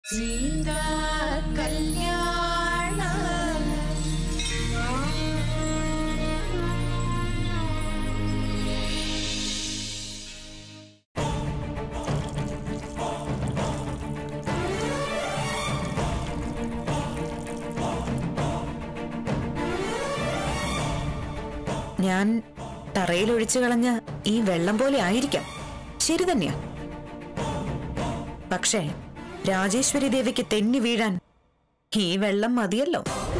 സീതാ കല്യാണം ഞാൻ തറയിൽ ഒഴിച്ചു കളഞ്ഞ ഈ വെള്ളം പോലെ ആയിരിക്കാം ശരി തന്നെയാ പക്ഷേ രാജേശ്വരി ദേവിക്ക് തെന്നി വീഴാൻ ഈ വെള്ളം മതിയല്ലോ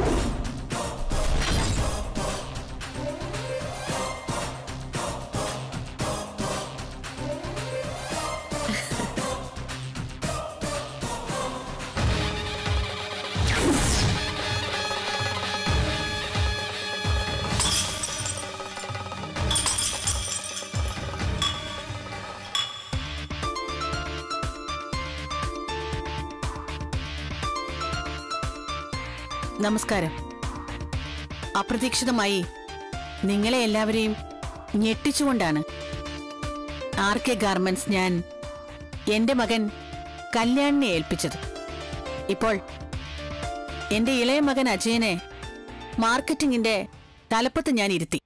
നമസ്കാരം അപ്രതീക്ഷിതമായി നിങ്ങളെ എല്ലാവരെയും ഞെട്ടിച്ചുകൊണ്ടാണ് ആർ കെ ഗാർമെന്റ്സ് ഞാൻ എന്റെ മകൻ കല്യാണിനെ ഏൽപ്പിച്ചത് ഇപ്പോൾ എന്റെ ഇളയ മകൻ അജയനെ മാർക്കറ്റിംഗിന്റെ തലപ്പത്ത് ഞാൻ ഇരുത്തി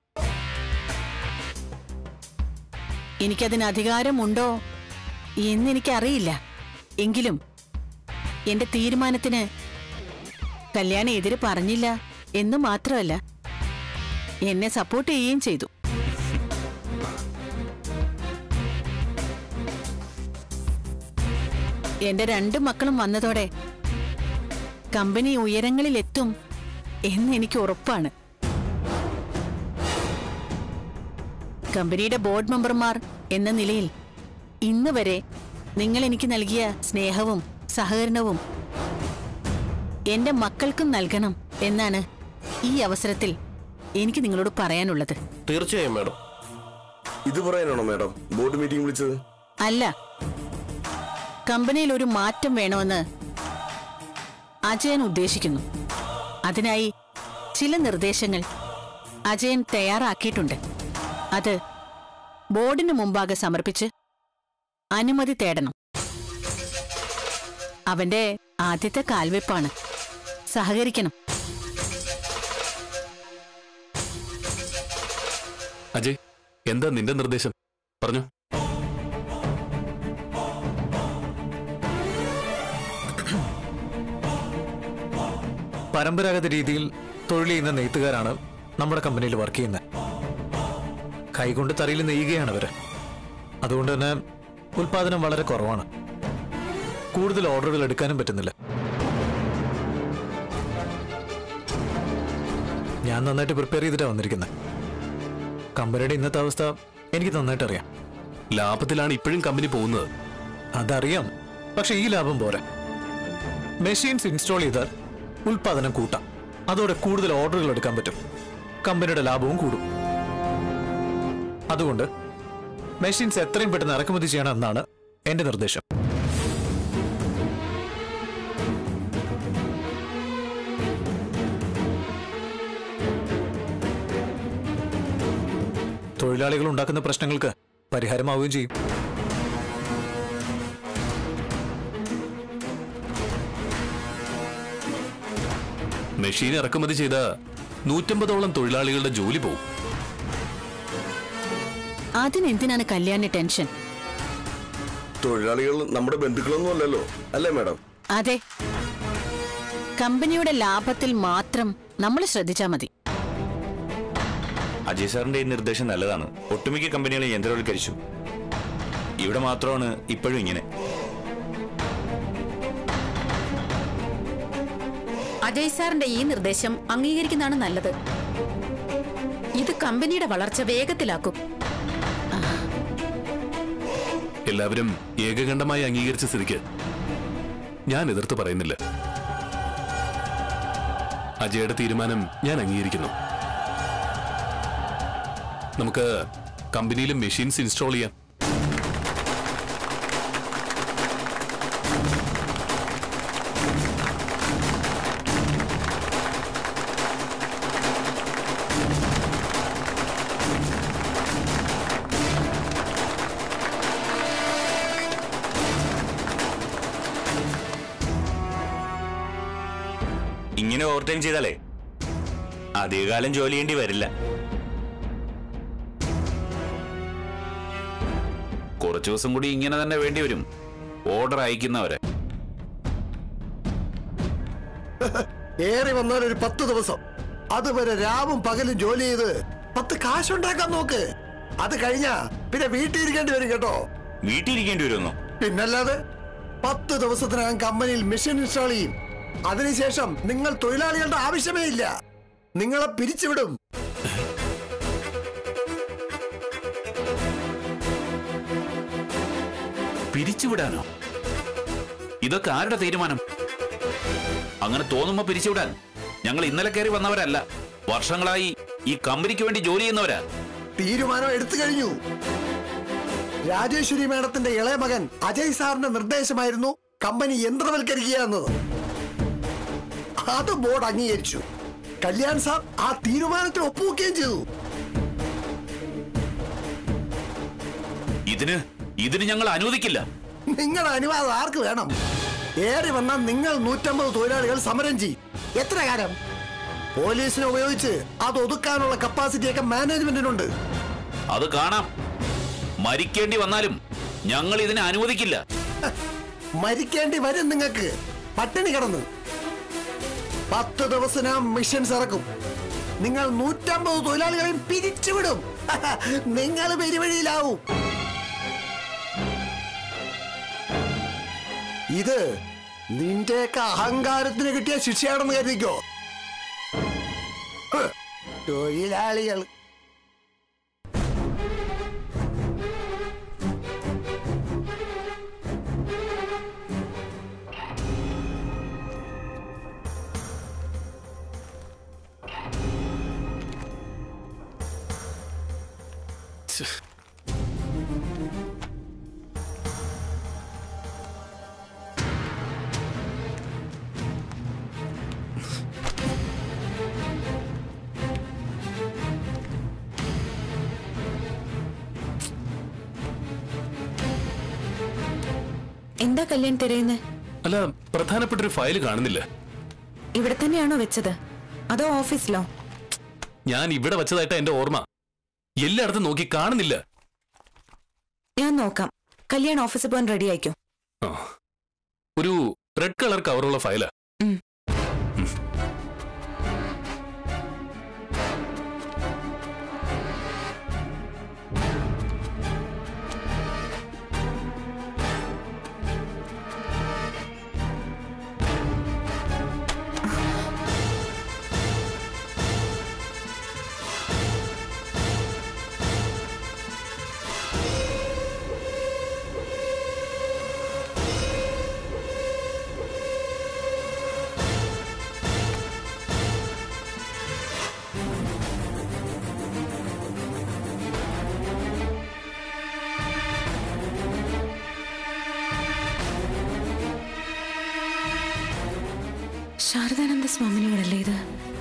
എനിക്കതിന് അധികാരമുണ്ടോ എന്നെനിക്കറിയില്ല എങ്കിലും എന്റെ തീരുമാനത്തിന് കല്യാണി എതിര് പറഞ്ഞില്ല എന്ന് മാത്രമല്ല എന്നെ സപ്പോർട്ട് ചെയ്യുകയും ചെയ്തു എന്റെ രണ്ട് മക്കളും വന്നതോടെ കമ്പനി ഉയരങ്ങളിലെത്തും എന്ന് എനിക്ക് ഉറപ്പാണ് കമ്പനിയുടെ ബോർഡ് മെമ്പർമാർ എന്ന നിലയിൽ ഇന്ന് വരെ നിങ്ങൾ എനിക്ക് നൽകിയ സ്നേഹവും സഹകരണവും എന്റെ മക്കൾക്കും നൽകണം എന്നാണ് ഈ അവസരത്തിൽ എനിക്ക് നിങ്ങളോട് പറയാനുള്ളത് തീർച്ചയായും മാഡം ഇത് പറയാനാണോ മാഡം ബോർഡ് മീറ്റിംഗ് വിളിച്ചത് അല്ല കമ്പനിയിൽ ഒരു മാറ്റം വേണമെന്ന് അജയൻ ഉദ്ദേശിക്കുന്നു അതിനായി ചില നിർദ്ദേശങ്ങൾ അജയൻ തയ്യാറാക്കിയിട്ടുണ്ട് അത് ബോർഡിന് മുമ്പാകെ സമർപ്പിച്ച് അനുമതി തേടണം അവന്റെ ആദ്യത്തെ കാൽവെപ്പാണ് സഹകരിക്കണം അജയ് എന്താ നിന്റെ നിർദ്ദേശം പറഞ്ഞു പരമ്പരാഗത രീതിയിൽ തൊഴിൽ ചെയ്യുന്ന നെയ്ത്തുകാരാണ് നമ്മുടെ കമ്പനിയിൽ വർക്ക് ചെയ്യുന്നത് കൈകൊണ്ട് തറയിൽ നെയ്യുകയാണ് അവര് അതുകൊണ്ട് തന്നെ ഉൽപാദനം വളരെ കുറവാണ് കൂടുതൽ ഓർഡറുകൾ എടുക്കാനും പറ്റുന്നില്ല ഞാൻ നന്നായിട്ട് പ്രിപ്പയർ ചെയ്തിട്ടാണ് വന്നിരിക്കുന്നത് കമ്പനിയുടെ ഇന്നത്തെ അവസ്ഥ എനിക്ക് നന്നായിട്ട് അറിയാം ലാഭത്തിലാണ് ഇപ്പോഴും കമ്പനി പോകുന്നത് അതറിയാം പക്ഷെ ഈ ലാഭം പോരാ മെഷീൻസ് ഇൻസ്റ്റാൾ ചെയ്താൽ ഉൽപാദനം കൂട്ടാം അതോടെ കൂടുതൽ ഓർഡറുകൾ എടുക്കാൻ പറ്റും കമ്പനിയുടെ ലാഭവും കൂടും അതുകൊണ്ട് മെഷീൻസ് എത്രയും പെട്ടെന്ന് ഇറക്കുമതി ചെയ്യണം എന്നാണ് എന്റെ നിർദ്ദേശം തൊഴിലാളികൾ ഉണ്ടാക്കുന്ന പ്രശ്നങ്ങൾക്ക് പരിഹാരമാവുകയും ചെയ്യും മെഷീൻ ഇറക്കുമതി ചെയ്ത നൂറ്റമ്പതോളം തൊഴിലാളികളുടെ ജോലി പോകും അതിനെന്തിനാണ് കല്യാണി ടെൻഷൻ തൊഴിലാളികൾ നമ്മുടെ ബന്ധുക്കളൊന്നും അല്ലല്ലോ അല്ലേ മാഡം അതെ കമ്പനിയുടെ ലാഭത്തിൽ മാത്രം നമ്മൾ ശ്രദ്ധിച്ചാൽ മതി അജയ് സാറിന്റെ ഈ നിർദ്ദേശം നല്ലതാണ് ഒട്ടുമിക്ക കമ്പനികളും യന്ത്രവൽക്കരിച്ചു ഇവിടെ മാത്രമാണ് ഇപ്പോഴും ഇങ്ങനെ അജയ് സാറിന്റെ ഈ നിർദ്ദേശം അംഗീകരിക്കുന്നതാണ് നല്ലത് ഇത് കമ്പനിയുടെ വളർച്ച വേഗത്തിലാക്കും എല്ലാവരും ഏകകണ്ഠമായി അംഗീകരിച്ച സ്ഥിതിക്ക് ഞാൻ എതിർത്ത് പറയുന്നില്ല അജയുടെ തീരുമാനം ഞാൻ അംഗീകരിക്കുന്നു നമുക്ക് കമ്പനിയിലും മെഷീൻസ് ഇൻസ്റ്റാൾ ചെയ്യാം ഇങ്ങനെ ഓവർ ടൈം ചെയ്താലേ അധികകാലം ജോലി ചെയ്യേണ്ടി വരില്ല കുറച്ചു ദിവസം കൂടി ഇങ്ങനെ തന്നെ വേണ്ടി വരും ഓർഡർ അയക്കുന്നവരെ ഏറി വന്നാൽ ഒരു പത്ത് ദിവസം അതുവരെ രാവും പകലും ജോലി ചെയ്ത് പത്ത് കാശുണ്ടാക്കാൻ നോക്ക് അത് കഴിഞ്ഞാ പിന്നെ വീട്ടിൽ ഇരിക്കേണ്ടി വരും കേട്ടോ വീട്ടിൽ ഇരിക്കേണ്ടി വരുമെന്നോ പിന്നല്ലാതെ പത്ത് ദിവസത്തിനകം കമ്പനിയിൽ മെഷീൻ ഇൻസ്റ്റാൾ ചെയ്യും അതിനുശേഷം നിങ്ങൾ തൊഴിലാളികളുടെ ആവശ്യമേ ഇല്ല നിങ്ങളെ പിരിച്ചുവിടും പിരിച്ചുവിടാനോ ഇതൊക്കെ ആരുടെ തീരുമാനം അങ്ങനെ തോന്നുമ്പോ പിരിച്ചുവിടാൻ ഞങ്ങൾ ഇന്നലെ കയറി വന്നവരല്ല വർഷങ്ങളായി ഈ കമ്പനിക്ക് വേണ്ടി ജോലി ചെയ്യുന്നവരാ തീരുമാനം എടുത്തു കഴിഞ്ഞു രാജേശ്വരി മേഡത്തിന്റെ ഇളയ മകൻ അജയ് സാറിന്റെ നിർദ്ദേശമായിരുന്നു കമ്പനി യന്ത്രവൽക്കരിക്കുക എന്നത് അത് ബോർഡ് അംഗീകരിച്ചു കല്യാൺ സാർ ആ തീരുമാനത്തിൽ ഒപ്പുവെക്കുകയും ചെയ്തു ഇതിന് ഇതിന് ഞങ്ങൾ അനുവദിക്കില്ല നിങ്ങളുടെ അനുവാദം ആർക്ക് വേണം ഏറി വന്നാൽ നിങ്ങൾ നൂറ്റമ്പത് തൊഴിലാളികൾ സമരം ചെയ്യും എത്ര കാലം പോലീസിനെ ഉപയോഗിച്ച് അത് ഒതുക്കാനുള്ള കപ്പാസിറ്റിയൊക്കെ മാനേജ്മെന്റിനുണ്ട് അത് കാണാം മരിക്കേണ്ടി വന്നാലും ഞങ്ങൾ ഇതിനെ അനുവദിക്കില്ല മരിക്കേണ്ടി വരും നിങ്ങൾക്ക് പട്ടിണി കിടന്ന് പത്ത് ദിവസം മിഷൻസ് ഇറക്കും നിങ്ങൾ നൂറ്റമ്പത് തൊഴിലാളികളെയും പിരിച്ചുവിടും നിങ്ങൾ പെരുവഴിയിലാവും ഇത് നിന്റെയൊക്കെ അഹങ്കാരത്തിന് കിട്ടിയ ശിക്ഷയാണെന്ന് കരുതിക്കോ ഹ്, തൊഴിലാളികൾ എന്താ കല്യാൺ തിരയുന്നേ അല്ല പ്രധാനപ്പെട്ട ഒരു ഫയൽ കാണുന്നില്ല ഇവിടെ തന്നെയാണോ വെച്ചത് അതോ ഓഫീസിലോ ഞാൻ ഇവിടെ വെച്ചതായിട്ട് എന്റെ ഓർമ്മ എല്ലായിടത്തും നോക്കി കാണുന്നില്ല ഞാൻ നോക്കാം കല്യാൺ ഓഫീസിൽ പോകാൻ റെഡി ആയിക്കോ ആ. ഒരു റെഡ് കളർ കവറുള്ള ഫയലാ ഉം. ഉം. ശാരദാനന്ദ സ്വാമിനികളല്ലേ ഇത്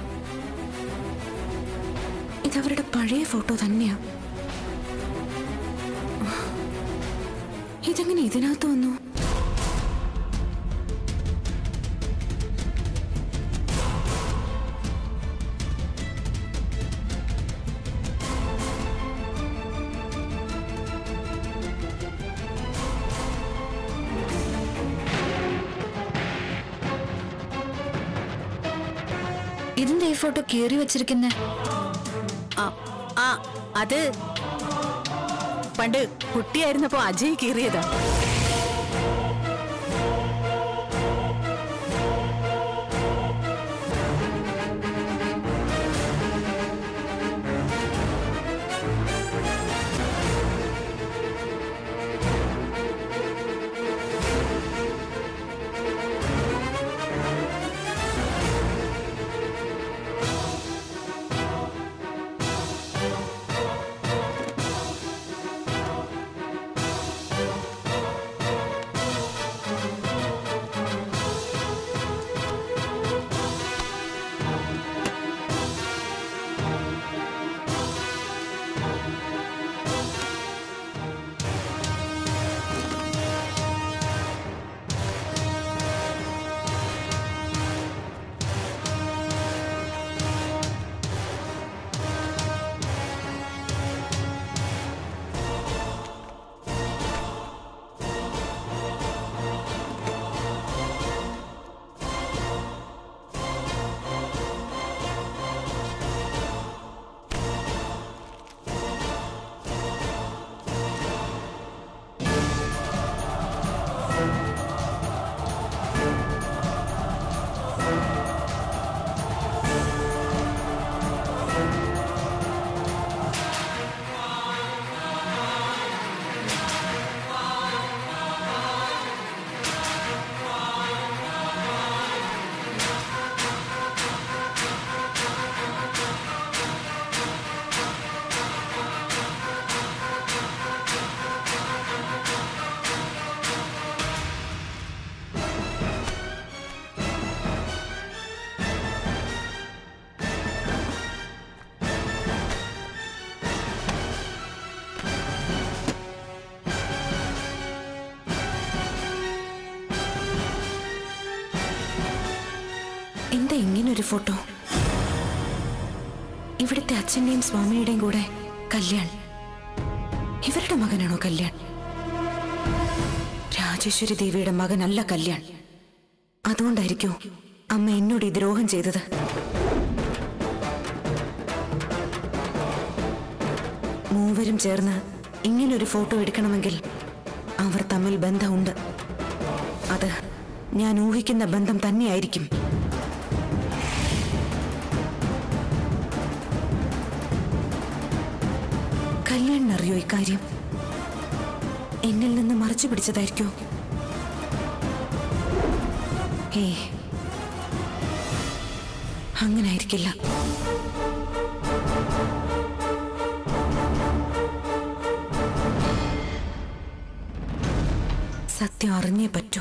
ഇതവരുടെ പഴയ ഫോട്ടോ തന്നെയാ ഇതെങ്ങനെ ഇതിനകത്ത് വന്നു ഇതിന്റെ ഈ ഫോട്ടോ കീറി വെച്ചിരിക്കുന്നേ ആ ആ അത് പണ്ട് കുട്ടിയായിരുന്നപ്പോ അജയ് കീറിയതാ ഇങ്ങനൊരു ഫോട്ടോ ഇവിടുത്തെ അച്ഛന്റെയും സ്വാമിയുടെയും കൂടെ കല്യാൺ ഇവരുടെ മകനാണോ കല്യാൺ രാജേശ്വരി ദേവിയുടെ മകനല്ല കല്യാൺ അതുകൊണ്ടായിരിക്കോ അമ്മ എന്നോട് ഈ ദ്രോഹം ചെയ്തത് മൂവരും ചേർന്ന് ഇങ്ങനൊരു ഫോട്ടോ എടുക്കണമെങ്കിൽ അവർ തമ്മിൽ ബന്ധമുണ്ട് അത് ഞാൻ ഊഹിക്കുന്ന ബന്ധം തന്നെയായിരിക്കും കല്യാണിനറിയോ ഇക്കാര്യം എന്നിൽ നിന്ന് മറച്ചു പിടിച്ചതായിരിക്കോ ഏ അങ്ങനായിരിക്കില്ല സത്യം അറിഞ്ഞേ പറ്റൂ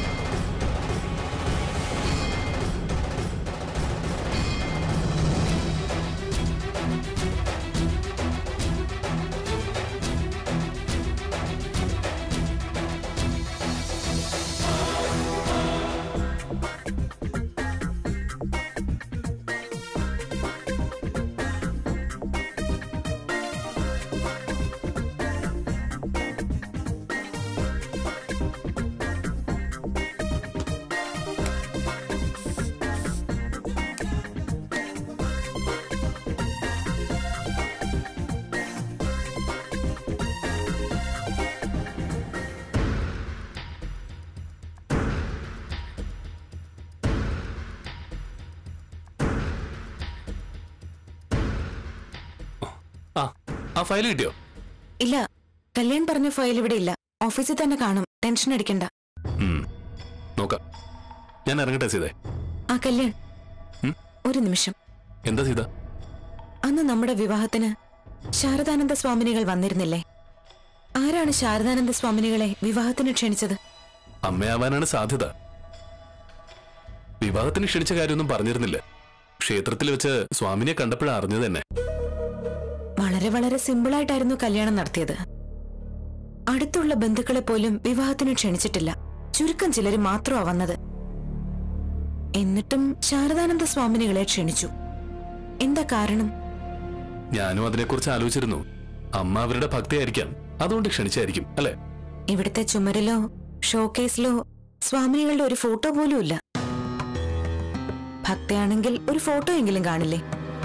ആ ആ ഫയൽ കിട്ടിയോ ഇല്ല കല്യാൺ പറഞ്ഞ ഫയൽ ഇവിടെ ഇല്ല ഓഫീസിൽ തന്നെ കാണും ടെൻഷൻ അടിക്കണ്ട ഉം. നോക്കാം ഞാൻ ഇറങ്ങട്ടെ സീതേ ആ കല്യാൺ ഉം? ഒരു നിമിഷം എന്താ സീത അന്ന് നമ്മുടെ വിവാഹത്തിന് ശാരദാനന്ദ സ്വാമിനികൾ വന്നിരുന്നില്ലേ ആരാണ് ശാരദാനന്ദ സ്വാമിനികളെ വിവാഹത്തിന് ക്ഷണിച്ചത് അമ്മയാവാനാണ് സാധ്യത വിവാഹത്തിന് ക്ഷണിച്ച കാര്യമൊന്നും പറഞ്ഞിരുന്നില്ല ക്ഷേത്രത്തിൽ വെച്ച് സ്വാമിനെ കണ്ടപ്പോഴാണ് അറിഞ്ഞത് തന്നെ വളരെ വളരെ സിമ്പിളായിട്ടായിരുന്നു കല്യാണം നടത്തിയത് അടുത്തുള്ള ബന്ധുക്കളെ പോലും വിവാഹത്തിന് ക്ഷണിച്ചിട്ടില്ല ചുരുക്കം ചിലര് മാത്രമാ വന്നത് എന്നിട്ടും ശാരദാനന്ദ സ്വാമിനികളെ ക്ഷണിച്ചു എന്താ കാരണം ഞാനും അതിനെക്കുറിച്ച് ആലോചിച്ചിരുന്നു അമ്മ അവരുടെ ഭക്തിയായിരിക്കാം അതുകൊണ്ട് ക്ഷണിച്ചായിരിക്കും അല്ലെ ഇവിടുത്തെ ചുമരിലോ ഷോക്കേസിലോ സ്വാമിനികളുടെ ഒരു ഫോട്ടോ പോലും ഇല്ല ഭക്തയാണെങ്കിൽ ഒരു ഫോട്ടോ എങ്കിലും കാണില്ലേ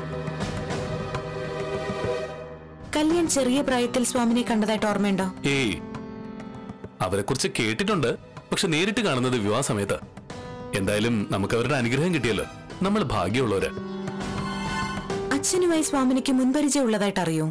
കല്യാൺ ചെറിയ പ്രായത്തിൽ സ്വാമിനെ കണ്ടതായിട്ട് ഓർമ്മയുണ്ടോ ഏയ് അവരെക്കുറിച്ച് കേട്ടിട്ടുണ്ട് പക്ഷെ നേരിട്ട് കാണുന്നത് വിവാഹ സമയത്ത് എന്തായാലും നമുക്ക് അവരുടെ അനുഗ്രഹം കിട്ടിയല്ലോ നമ്മൾ ഭാഗ്യമുള്ളവര് അച്ഛനുമായി സ്വാമിനിക്ക് മുൻപരിചയം ഉള്ളതായിട്ട് അറിയോ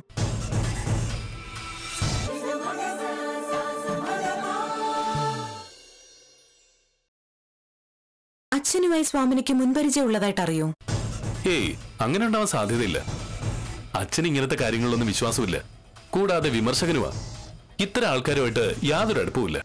അച്ഛനുമായി സ്വാമിനിക്ക് മുൻപരിചയം ഉള്ളതായിട്ട് അറിയോ ഏയ് അങ്ങനെ ഉണ്ടാവാൻ സാധ്യതയില്ല അച്ഛൻ ഇങ്ങനത്തെ കാര്യങ്ങളിലൊന്നും വിശ്വാസമില്ല കൂടാതെ വിമർശകനുമാ ഇത്തരം ആൾക്കാരുമായിട്ട് യാതൊരു അടുപ്പവുമില്ല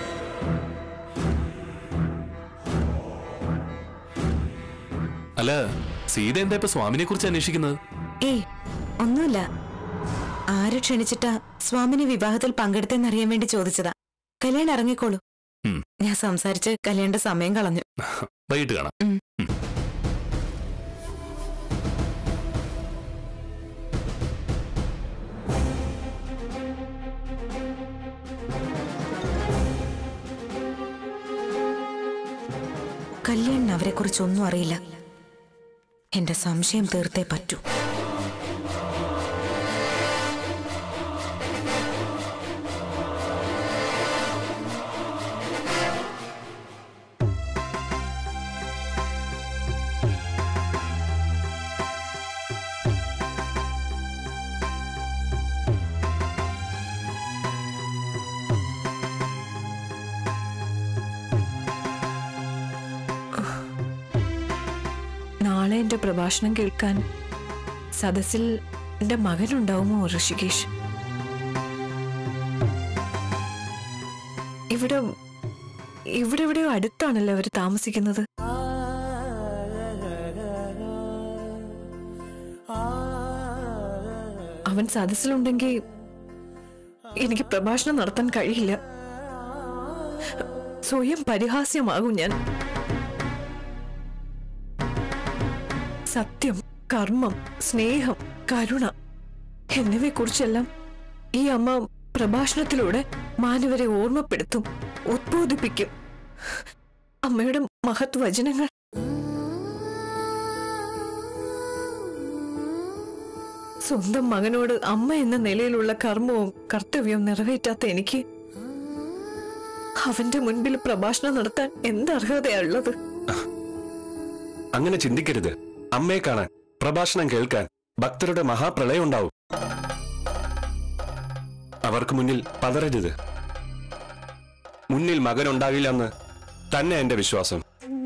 അല്ല സീത എന്താ ഇപ്പൊ സ്വാമിനെ കുറിച്ച് അന്വേഷിക്കുന്നത് ഏയ് ഒന്നുമില്ല ആര് ക്ഷണിച്ചിട്ടാ സ്വാമിനി വിവാഹത്തിൽ പങ്കെടുത്തെന്നറിയാൻ വേണ്ടി ചോദിച്ചതാ കല്യാണം ഇറങ്ങിക്കോളൂ ഉം. ഞാൻ സംസാരിച്ച് കല്യാണിന്റെ സമയം കളഞ്ഞു വൈകിട്ട് കാണാം ഉം. ഉം. കല്യാണിന് അവരെ കുറിച്ചൊന്നും അറിയില്ല എന്റെ സംശയം തീർത്തേ പറ്റൂ നാളെ എന്റെ പ്രഭാഷണം കേൾക്കാൻ സദസ്സിൽ എന്റെ മകനുണ്ടാവുമോ ഋഷികേഷ് ഇവിടെ ഇവിടെ എവിടെയോ അടുത്താണല്ലോ അവർ താമസിക്കുന്നത് അവൻ സദസ്സിലുണ്ടെങ്കിൽ എനിക്ക് പ്രഭാഷണം നടത്താൻ കഴിയില്ല സ്വയം പരിഹാസ്യമാകും ഞാൻ സത്യം കർമ്മം സ്നേഹം കരുണ എന്നിവയെക്കുറിച്ചെല്ലാം ഈ അമ്മ പ്രഭാഷണത്തിലൂടെ മാനവരെ ഓർമ്മപ്പെടുത്തും ഉദ്ബോധിപ്പിക്കും അമ്മയുടെ മഹത് വചനങ്ങൾ സ്വന്തം മകനോട് അമ്മ എന്ന നിലയിലുള്ള കർമ്മവും കർത്തവ്യവും നിറവേറ്റാത്ത എനിക്ക് അവന്റെ മുൻപിൽ പ്രഭാഷണം നടത്താൻ എന്ത് അർഹതയുള്ളത് അങ്ങനെ ചിന്തിക്കരുത് അമ്മയെ കാണാൻ പ്രഭാഷണം കേൾക്കാൻ ഭക്തരുടെ മഹാപ്രളയം ഉണ്ടാവും അവർക്ക് മുന്നിൽ പതറരുത് മുന്നിൽ മകൻ ഉണ്ടാകില്ലെന്ന് തന്നെ എന്റെ വിശ്വാസം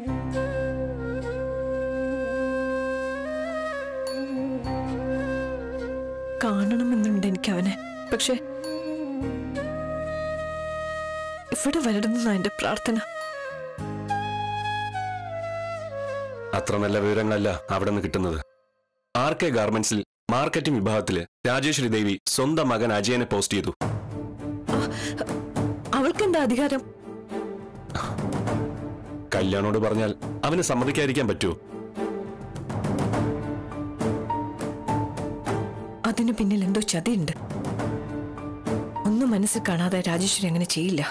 കാണണമെന്നുണ്ട് എനിക്ക് അവനെ പക്ഷെ ഇവിടെ വരണമെന്ന എന്റെ പ്രാർത്ഥന അത്ര നല്ല വിവരങ്ങളല്ല അവിടെ നിന്ന് കിട്ടുന്നത് ആർ കെ ഗാർമെന്റ്സിൽ മാർക്കറ്റിംഗ് വിഭാഗത്തില് രാജേശ്വരി ദേവി സ്വന്തം മകൻ അജയനെ പോസ്റ്റ് ചെയ്തു അവൾക്കെന്താ അധികാരം കല്യാണോട് പറഞ്ഞാൽ അവന് സമ്മതിക്കാതിരിക്കാൻ പറ്റുമോ അതിനു പിന്നിൽ എന്തോ ചതിയുണ്ട് ഒന്നും മനസ്സിൽ കാണാതെ രാജേശ്വരി അങ്ങനെ ചെയ്യില്ല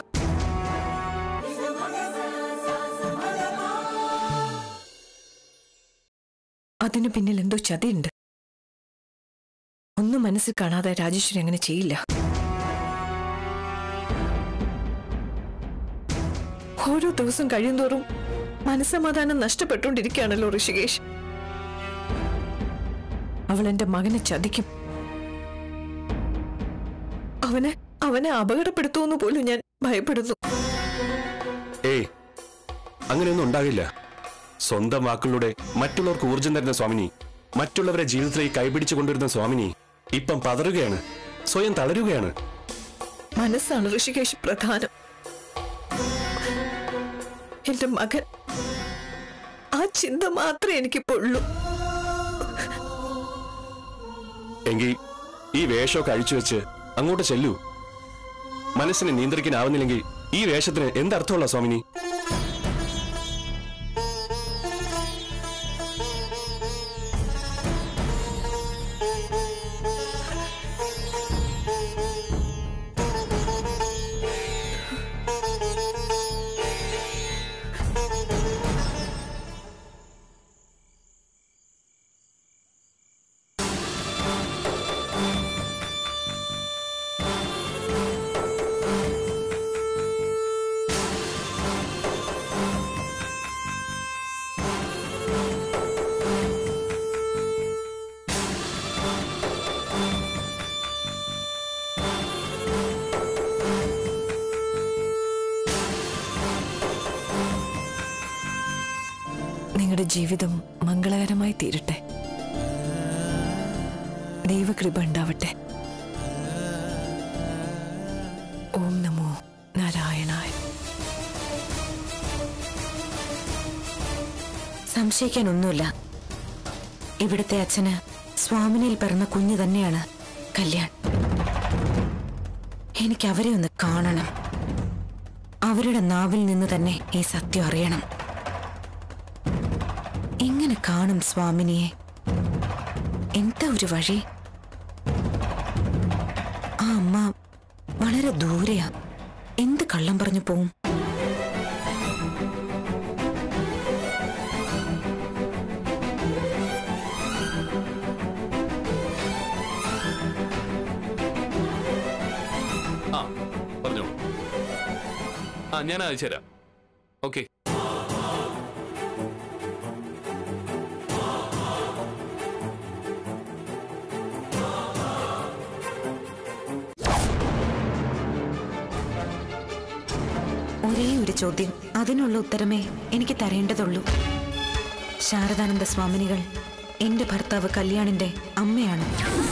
അതിനു പിന്നിൽ എന്തോ ചതിയുണ്ട് ഒന്നും മനസ്സിൽ കാണാതെ രാജേശ്വരി അങ്ങനെ ചെയ്യില്ല ഓരോ ദിവസം കഴിയുന്തോറും മനസ്സമാധാനം നഷ്ടപ്പെട്ടുകൊണ്ടിരിക്കുകയാണല്ലോ ഋഷികേഷ് അവൾ എന്റെ മകനെ ചതിക്കും അവനെ അവനെ അപകടപ്പെടുത്തുമെന്ന് പോലും ഞാൻ ഭയപ്പെടുന്നു ഏയ് അങ്ങനെയൊന്നും ഉണ്ടാകില്ല സ്വന്തം വാക്കുകളിലൂടെ മറ്റുള്ളവർക്ക് ഊർജം തരുന്ന സ്വാമിനി മറ്റുള്ളവരെ ജീവിതത്തിലേക്ക് കൈപിടിച്ചു കൊണ്ടുവരുന്ന സ്വാമിനി ഇപ്പം പതറുകയാണ് സ്വയം തളരുകയാണ് മനസ്സാണ് ഋഷികേശ് പ്രധാനം എന്റെ മകൻ ആ ചിന്ത മാത്രമേ എനിക്കിപ്പോ ഉള്ളൂ എങ്കിൽ ഈ വേഷമൊക്കെ അഴിച്ചു വെച്ച് അങ്ങോട്ട് ചെല്ലൂ മനസ്സിനെ നിയന്ത്രിക്കാനാവുന്നില്ലെങ്കിൽ ഈ വേഷത്തിന് എന്തർത്ഥമുള്ള സ്വാമിനി നിങ്ങളുടെ ജീവിതം മംഗളകരമായി തീരട്ടെ ദൈവകൃപ ഉണ്ടാവട്ടെ ഓം നമോ നാരായണായ സംശയിക്കാനൊന്നുമില്ല ഇവിടുത്തെ അച്ഛന് സ്വാമിനിയിൽ പിറന്ന കുഞ്ഞു തന്നെയാണ് കല്യാൺ എനിക്ക് അവരെ ഒന്ന് കാണണം അവരുടെ നാവിൽ നിന്ന് തന്നെ ഈ സത്യം അറിയണം എങ്ങനെ കാണും സ്വാമിനിയെ എന്താ ഒരു വഴി ആ അമ്മ വളരെ ദൂരെയാ എന്ത് കള്ളം പറഞ്ഞു പോവും ആ പറഞ്ഞോളൂ ആ ഞാൻ അയച്ചു തരാം ഓക്കെ ഒരേ ഒരു ചോദ്യം അതിനുള്ള ഉത്തരമേ എനിക്ക് തരേണ്ടതുള്ളൂ ശാരദാനന്ദ സ്വാമിനികൾ എന്റെ ഭർത്താവ് കല്യാണിന്റെ അമ്മയാണ്